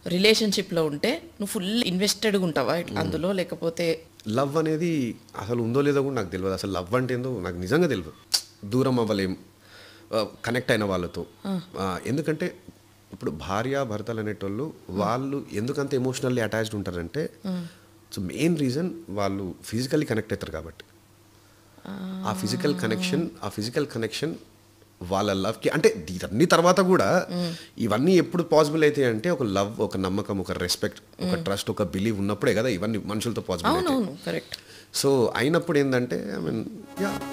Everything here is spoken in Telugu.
రిలేషన్షిప్లో ఉంటే నువ్వు ఫుల్ ఇన్వెస్టెడ్గా ఉంటావా ఇట్లా అందులో లేకపోతే లవ్ అనేది అసలు ఉందో లేదో కూడా నాకు తెలియదు అసలు లవ్ అంటే ఏందో నాకు నిజంగా తెలియదు దూరం అవ్వలేం కనెక్ట్ అయిన వాళ్ళతో ఆ, ఎందుకంటే ఇప్పుడు భార్య భర్తలు అనేటోళ్ళు వాళ్ళు ఎందుకంత ఎమోషనల్లీ అటాచ్డ్ ఉంటారంటే సో మెయిన్ రీజన్ వాళ్ళు ఫిజికల్లీ కనెక్ట్ అవుతారు కాబట్టి ఆ ఫిజికల్ కనెక్షన్ ఆ ఫిజికల్ కనెక్షన్ వాళ్ళ లవ్కి అంటే అన్ని తర్వాత కూడా ఇవన్నీ ఎప్పుడు పాసిబుల్ అవుతాయి అంటే ఒక లవ్ ఒక నమ్మకం ఒక రెస్పెక్ట్ ఒక ట్రస్ట్ ఒక బిలీవ్ ఉన్నప్పుడే కదా ఇవన్నీ మనుషులతో పాసిబుల్ అవుతాయి అవునవును కరెక్ట్ సో అయినప్పుడు ఏంటంటే ఐ మీన్ యా